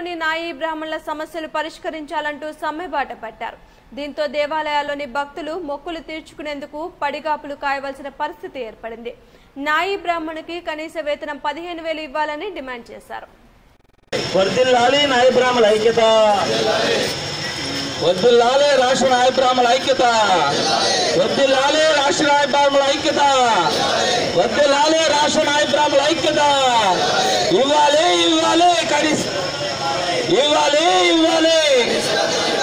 జిల్లాలోని నాయి బ్రాహ్మణుల సమస్యలు పరిష్కరించాలంటూ సమ్మెబాట పట్టారు దీంతో దేవాలయాల్లోని భక్తులు మొక్కులు తీర్చుకునేందుకు పడిగాపులు కాయవలసిన పరిస్థితి ఏర్పడింది నాయి బ్రాహ్మణుకి కనీస వేతనం పదిహేను వేలు ఇవ్వాలని డిమాండ్ చేశారు వర్ధిల్లాలి నాయ బ్రాహ్మణ ఐక్యత వద్దుల్లాలే రాష్ట్ర నాయ బ్రాహ్మణ ఐక్యత వద్దుల్లాలే రాష్ట్ర నాయ బ్రాహ్మణ ఐక్యత వద్దుల్లాలే రాష్ట్ర నాయ బ్రాహ్మణ ఐక్యత ఇవ్వాలి ఇవ్వాలి కనీస ఇవ్వాలి ఇవ్వాలి